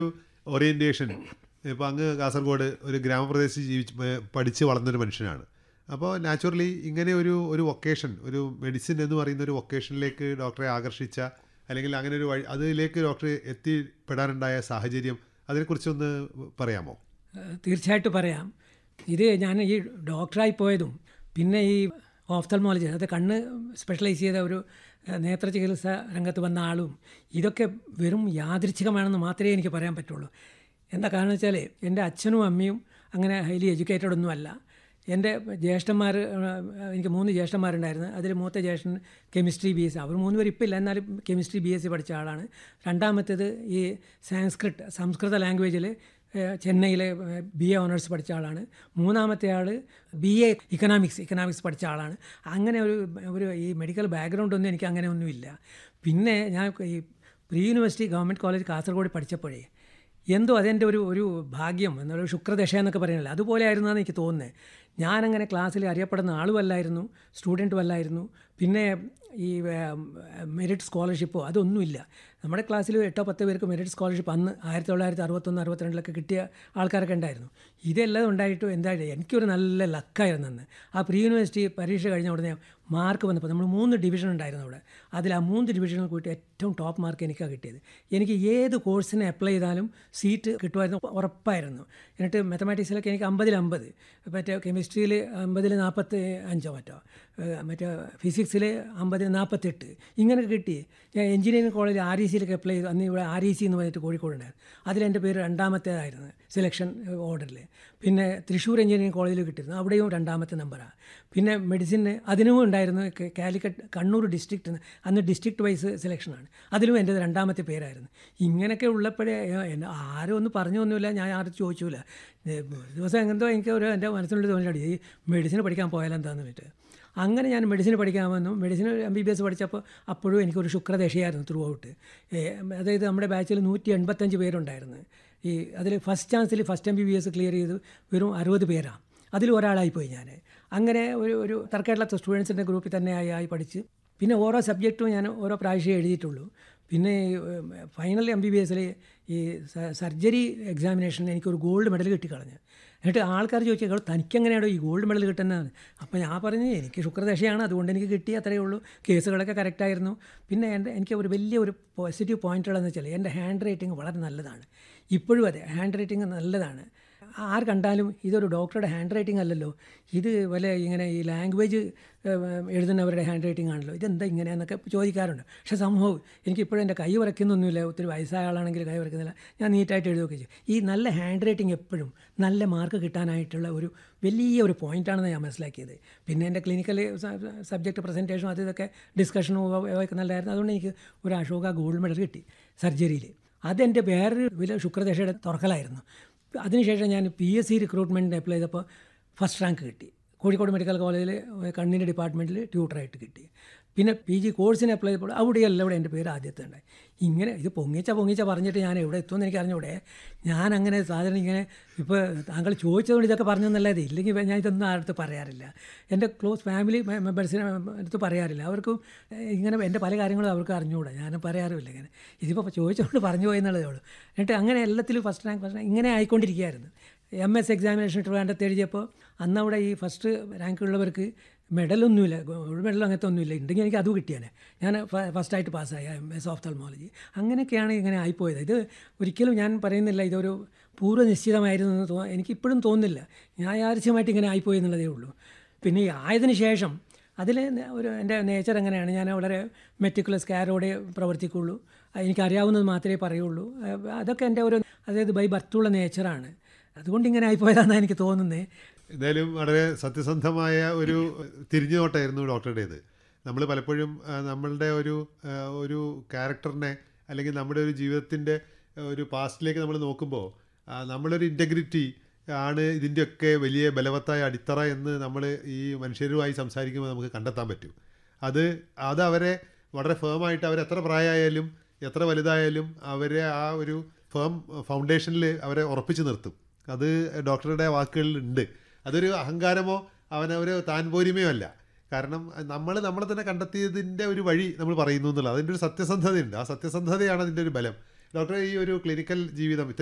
orientation ഇപ്പോൾ അങ്ങ് കാസർഗോഡ് ഒരു ഗ്രാമപ്രദേശത്ത് ജീവിച്ച് ഏ, പഠിച്ച് വളർന്നൊരു മനുഷ്യനാണ് അപ്പോൾ നാച്ചുറലി ഇങ്ങനെ ഒരു ഒരു വൊക്കേഷൻ ഒരു മെഡിസിൻ എന്ന് പറയുന്ന ഒരു വൊക്കേഷനിലേക്ക് ഡോക്ടറെ ആകർഷിച്ച അല്ലെങ്കിൽ അങ്ങനെ ഒരു വഴി അതിലേക്ക് ഡോക്ടറെ എത്തിപ്പെടാനുണ്ടായ സാഹചര്യം അതിനെക്കുറിച്ചൊന്ന് പറയാമോ ഏഹ് തീർച്ചയായിട്ടും പറയാം ഇത് ഞാൻ ഈ ഡോക്ടറായി പോയതും പിന്നെ ഈ ഓഫ്തൽമോളജി അതായത് കണ്ണ് സ്പെഷ്യലൈസ് ചെയ്ത ഒരു ഏഹ് നേത്ര ചികിത്സ രംഗത്ത് വന്ന ആളും ഇതൊക്കെ വെറും യാദൃച്ഛികമാണെന്ന് മാത്രമേ എനിക്ക് പറയാൻ പറ്റുള്ളൂ എന്താ കാരണം വെച്ചാൽ എൻ്റെ അച്ഛനും അമ്മയും അങ്ങനെ ഹൈലി എഡ്യൂക്കേറ്റഡ് ഒന്നുമല്ല എൻ്റെ ജ്യേഷ്ഠന്മാർ എനിക്ക് മൂന്ന് ജ്യേഷ്ഠന്മാരുണ്ടായിരുന്നു അതിൽ മൂത്ത ജ്യേഷ്ഠൻ കെമിസ്ട്രി ബി എസ് സി അവർ മൂന്ന് പേര് ഇപ്പോൾ ഇല്ല എന്നാലും കെമിസ്ട്രി ബി എസ് സി പഠിച്ച ആളാണ് രണ്ടാമത്തേത് ഈ സാൻസ്ക്രിറ്റ് സംസ്കൃത ലാംഗ്വേജിൽ ചെന്നൈയിലെ ബി എ ഓണേഴ്സ് പഠിച്ച ആളാണ് മൂന്നാമത്തെ ആൾ ബി എ ഇക്കണോമിക്സ് ഇക്കണോമിക്സ് പഠിച്ച ആളാണ് അങ്ങനെ ഒരു ഒരു ഈ മെഡിക്കൽ ബാക്ക്ഗ്രൗണ്ട് ഒന്നും എനിക്ക് അങ്ങനെ ഒന്നുമില്ല പിന്നെ ഞാൻ ഈ pre university government college Kasaragod പഠിച്ചപ്പോഴേ എന്തോ അതെൻ്റെ ഒരു ഒരു ഭാഗ്യം എന്നൊരു ശുക്രദശ എന്നൊക്കെ പറയുന്നില്ല അതുപോലെ ആയിരുന്നാണ് എനിക്ക് തോന്നുന്നത് ഞാനങ്ങനെ ക്ലാസ്സിൽ അറിയപ്പെടുന്ന ആളുമല്ലായിരുന്നു സ്റ്റുഡൻറ്റും അല്ലായിരുന്നു പിന്നെ ഈ മെറിറ്റ് സ്കോളർഷിപ്പോ അതൊന്നുമില്ല നമ്മുടെ ക്ലാസ്സിൽ എട്ടോ പത്തോ പേർക്ക് മെറിറ്റ് സ്കോളർഷിപ്പ് അന്ന് ആയിരത്തി തൊള്ളായിരത്തി അറുപത്തൊന്ന് അറുപത്തിരണ്ടിലൊക്കെ കിട്ടിയ ആൾക്കാരൊക്കെ ഉണ്ടായിരുന്നു ഇതെല്ലാം ഉണ്ടായിട്ടും എന്തായാലും എനിക്കൊരു നല്ല ലക്കായിരുന്നു അന്ന് ആ പ്രീ യൂണിവേഴ്സിറ്റി പരീക്ഷ കഴിഞ്ഞ ഉടനെ മാർക്ക് വന്നപ്പോൾ നമ്മൾ മൂന്ന് ഡിവിഷൻ ഉണ്ടായിരുന്നു അവിടെ അതിൽ ആ മൂന്ന് ഡിവിഷനിൽ കൂട്ടി ഏറ്റവും ടോപ്പ് മാർക്ക് എനിക്കാണ് കിട്ടിയത് എനിക്ക് ഏത് കോഴ്സിന് അപ്ലൈ ചെയ്താലും സീറ്റ് കിട്ടുമായിരുന്നു ഉറപ്പായിരുന്നു എന്നിട്ട് മാത്തമാറ്റിക്സിലൊക്കെ എനിക്ക് അമ്പതിൽ അമ്പത് മറ്റേ കെമിസ്ട്രിയിൽ അമ്പതിൽ നാൽപ്പത്തി അഞ്ചോ മറ്റോ ഏഹ് മറ്റേ ഫിസിക്സിൽ അമ്പതിൽ നാൽപ്പത്തെട്ട് ഇങ്ങനെയൊക്കെ കിട്ടി ഞാൻ എഞ്ചിനീയറിംഗ് കോളേജ് ആർ ഇ സിയിലൊക്കെ അപ്ലൈ ചെയ്തു അന്ന് ഇവിടെ ആർ ഇ സി എന്ന് പറഞ്ഞിട്ട് കോഴിക്കോടുണ്ടായിരുന്നു അതിലെൻ്റെ പേര് രണ്ടാമത്തേതായിരുന്നു സെലക്ഷൻ ഓർഡറിൽ പിന്നെ തൃശ്ശൂർ എഞ്ചിനീയറിംഗ് കോളേജിൽ കിട്ടിയിരുന്നു അവിടെയും രണ്ടാമത്തെ നമ്പറാണ് പിന്നെ മെഡിസിന് അതിനും ഉണ്ടായിരുന്നു ക- കാലിക്കറ്റ് കണ്ണൂർ ഡിസ്ട്രിക്റ്റ് അന്ന് ഡിസ്ട്രിക്ട് വൈസ് സെലക്ഷനാണ് അതിലും എൻ്റെ രണ്ടാമത്തെ പേരായിരുന്നു ഇങ്ങനെയൊക്കെ ഉള്ളപ്പോഴേ ഏഹ്, എന്നെ ആരും ഒന്നും പറഞ്ഞൊന്നുമില്ല ഞാൻ ആരും ചോദിച്ചില്ല ഒരു ദിവസം എന്തോ എനിക്ക് ഒരു എൻ്റെ മനസ്സിനുള്ളിൽ തോന്നിയിട്ട് ഈ മെഡിസിൻ പഠിക്കാൻ പോയാലെന്താന്ന് വെച്ചിട്ട് അങ്ങനെ ഞാൻ മെഡിസിൻ പഠിക്കാൻ വന്നു medicine M B B S പഠിച്ചപ്പോൾ അപ്പോഴും എനിക്കൊരു ശുക്രദശയായിരുന്നു ത്രൂ ഔട്ട് അതായത് നമ്മുടെ ബാച്ചിൽ നൂറ്റി എൺപത്തഞ്ച് പേരുണ്ടായിരുന്നു ഈ അതിൽ ഫസ്റ്റ് ചാൻസിൽ first M B B S clear ചെയ്ത് വെറും അറുപത് പേരാണ് അതിൽ ഒരാളായിപ്പോയി ഞാൻ അങ്ങനെ ഒരു ഒരു തർക്കേട്ടുള്ള സ്റ്റുഡൻസിൻ്റെ ഗ്രൂപ്പിൽ തന്നെ ആയി ആയി പഠിച്ച് പിന്നെ ഓരോ സബ്ജക്റ്റും ഞാൻ ഓരോ പ്രാവശ്യം എഴുതിയിട്ടുള്ളൂ പിന്നെ ഫൈനൽ എം ബി ബി എസിൽ ഈ സർജറി എക്സാമിനേഷന് എനിക്കൊരു ഗോൾഡ് മെഡൽ കിട്ടിക്കളഞ്ഞു എന്നിട്ട് ആൾക്കാർ ചോദിച്ചു തനിക്കെങ്ങനെയാണോ ഈ ഗോൾഡ് മെഡൽ കിട്ടുന്നത് അപ്പോൾ ഞാൻ പറഞ്ഞു എനിക്ക് ശുക്രദശയാണ് അതുകൊണ്ട് എനിക്ക് കിട്ടി അത്രയേ ഉള്ളൂ കേസുകളൊക്കെ കറക്റ്റായിരുന്നു പിന്നെ എൻ്റെ എനിക്ക് ഒരു വലിയ ഒരു പോസിറ്റീവ് പോയിൻ്റുള്ളതെന്ന് വെച്ചാൽ എൻ്റെ ഹാൻഡ് റൈറ്റിംഗ് വളരെ നല്ലതാണ് ഇപ്പോഴും അതെ ഹാൻഡ് റൈറ്റിംഗ് നല്ലതാണ് ആർ കണ്ടാലും ഇതൊരു ഡോക്ടറുടെ ഹാൻഡ് റൈറ്റിംഗ് അല്ലല്ലോ ഇത് വല്ല ഇങ്ങനെ ഈ ലാംഗ്വേജ് എഴുതുന്നവരുടെ ഹാൻഡ് റൈറ്റിംഗ് ആണല്ലോ ഇതെന്താ ഇങ്ങനെയെന്നൊക്കെ ചോദിക്കാറുണ്ട് പക്ഷേ സംഭവം എനിക്കിപ്പോഴും എൻ്റെ കൈ വരയ്ക്കുന്നൊന്നുമില്ല ഒത്തിരി വയസ്സായ ആളാണെങ്കിൽ കൈ വരയ്ക്കുന്നില്ല ഞാൻ നീറ്റായിട്ട് എഴുതുകയൊക്കെ ചെയ്യും ഈ നല്ല ഹാൻഡ് റൈറ്റിംഗ് എപ്പോഴും നല്ല മാർക്ക് കിട്ടാനായിട്ടുള്ള ഒരു വലിയ ഒരു പോയിൻ്റാണെന്ന് ഞാൻ മനസ്സിലാക്കിയത് പിന്നെ എൻ്റെ ക്ലിനിക്കൽ സബ്ജക്റ്റ് പ്രസൻറ്റേഷനും അത് ഇതൊക്കെ ഡിസ്കഷനും ഒക്കെ നല്ലതായിരുന്നു അതുകൊണ്ട് എനിക്ക് ഒരു അശോക ഗോൾഡ് മെഡൽ കിട്ടി സർജറിയിൽ അതെൻ്റെ വേറൊരു വലിയ ശുക്രദശയുടെ തുറക്കലായിരുന്നു അതിനുശേഷം ഞാൻ പി എസ് സി റിക്രൂട്ട്മെൻറ്റിന് അപ്ലൈ ചെയ്തപ്പോൾ ഫസ്റ്റ് റാങ്ക് കിട്ടി കോഴിക്കോട് മെഡിക്കൽ കോളേജിൽ കണ്ണിൻ്റെ ഡിപ്പാർട്ട്മെൻറ്റിൽ ട്യൂട്ടറായിട്ട് കിട്ടി പിന്നെ പി ജി കോഴ്സിന് അപ്ലൈ ചെയ്തപ്പോൾ അവിടെയല്ല ഇവിടെ എൻ്റെ പേര് ആദ്യത്തെ ഉണ്ടായി ഇങ്ങനെ ഇത് പൊങ്ങിച്ച പൊങ്ങിച്ച പറഞ്ഞിട്ട് ഞാൻ എവിടെ എത്തുമെന്ന് എനിക്ക് അറിഞ്ഞൂടെ ഞാൻ അങ്ങനെ സാധാരണ ഇങ്ങനെ ഇപ്പോൾ താങ്കൾ ചോദിച്ചതുകൊണ്ട് ഇതൊക്കെ പറഞ്ഞെന്നല്ലാതെ ഇല്ലെങ്കിൽ ഞാൻ ഇതൊന്നും ആരുടെ പറയാറില്ല എൻ്റെ ക്ലോസ് ഫാമിലി മെമ്പേഴ്സിനെ അടുത്ത് പറയാറില്ല അവർക്കും ഏഹ്, ഇങ്ങനെ എൻ്റെ പല കാര്യങ്ങളും അവർക്ക് അറിഞ്ഞുകൂടാ ഞാൻ പറയാറുമില്ല ഇങ്ങനെ ഇതിപ്പോൾ ചോദിച്ചുകൊണ്ട് പറഞ്ഞു പോയി എന്നുള്ളതേ ഉള്ളൂ എന്നിട്ട് അങ്ങനെ എല്ലാത്തിലും ഫസ്റ്റ് റാങ്ക് ഫസ്റ്റ് റാങ്ക് ഇങ്ങനെ ആയിക്കൊണ്ടിരിക്കുകയായിരുന്നു എം എസ് എക്സാമിനേഷൻ ട്രിവാൻഡത്ത് എഴുതിയപ്പോൾ അന്ന് അവിടെ ഈ ഫസ്റ്റ് റാങ്ക് ഉള്ളവർക്ക് മെഡലൊന്നുമില്ല ഗോൾഡ് മെഡൽ അങ്ങനത്തെ ഒന്നുമില്ല ഉണ്ടെങ്കിൽ എനിക്ക് അതും കിട്ടിയാനെ ഞാൻ ഫസ്റ്റായിട്ട് പാസ്സായ എം എസ് ഓഫ്തൽമോളജി അങ്ങനെയൊക്കെയാണ് ഇങ്ങനെ ആയിപ്പോയത് ഇത് ഒരിക്കലും ഞാൻ പറയുന്നില്ല ഇതൊരു പൂർവ്വ നിശ്ചിതമായിരുന്നു എന്ന് തോ എനിക്കിപ്പോഴും തോന്നുന്നില്ല ന്യായാർച്യമായിട്ട് ഇങ്ങനെ ആയിപ്പോയി എന്നുള്ളതേ ഉള്ളൂ പിന്നെ ഈ ആയതിനു ശേഷം അതിൽ ഒരു എൻ്റെ നേച്ചർ എങ്ങനെയാണ് ഞാൻ വളരെ മെറ്റിക്കുലസ് കെയറോടെ പ്രവർത്തിക്കുള്ളൂ എനിക്കറിയാവുന്നത് മാത്രമേ പറയുള്ളൂ അഹ് അതൊക്കെ എൻ്റെ ഒരു അതായത് ബൈ ബർത്തുള്ള നേച്ചറാണ് അതുകൊണ്ട് ഇങ്ങനെ ആയിപ്പോയതാണെന്നാണ് എനിക്ക് തോന്നുന്നത് എന്തായാലും വളരെ സത്യസന്ധമായ ഒരു തിരിഞ്ഞുനോട്ടായിരുന്നു ഡോക്ടറുടേത് നമ്മൾ പലപ്പോഴും ആ, നമ്മളുടെ ഒരു ആ, ഒരു ക്യാരക്ടറിനെ അല്ലെങ്കിൽ നമ്മുടെ ഒരു ജീവിതത്തിൻ്റെ ഒരു പാസ്റ്റിലേക്ക് നമ്മൾ നോക്കുമ്പോൾ ആ, നമ്മളൊരു ഇൻറ്റഗ്രിറ്റി ആണ് ഇതിൻ്റെയൊക്കെ വലിയ ബലവത്തായ അടിത്തറ എന്ന് നമ്മൾ ഈ മനുഷ്യരുമായി സംസാരിക്കുമ്പോൾ നമുക്ക് കണ്ടെത്താൻ പറ്റും അത് അത് അവരെ വളരെ ഫേമായിട്ട് അവർ എത്ര പ്രായമായാലും എത്ര വലുതായാലും അവരെ ആ ഒരു ഫേം ഫൗണ്ടേഷനിൽ അവരെ ഉറപ്പിച്ചു നിർത്തും അത് ഡോക്ടറുടെ വാക്കുകളിൽ ഉണ്ട് അതൊരു അഹങ്കാരമോ അവനൊരു താൻ പോരിമയോ അല്ല കാരണം നമ്മൾ നമ്മളെ തന്നെ കണ്ടെത്തിയതിൻ്റെ ഒരു വഴി നമ്മൾ പറയുന്നു എന്നുള്ളത് അതിൻ്റെ ഒരു സത്യസന്ധതയുണ്ട് ആ സത്യസന്ധതയാണ് അതിൻ്റെ ഒരു ബലം ഡോക്ടറെ ഈ ഒരു ക്ലിനിക്കൽ ജീവിതം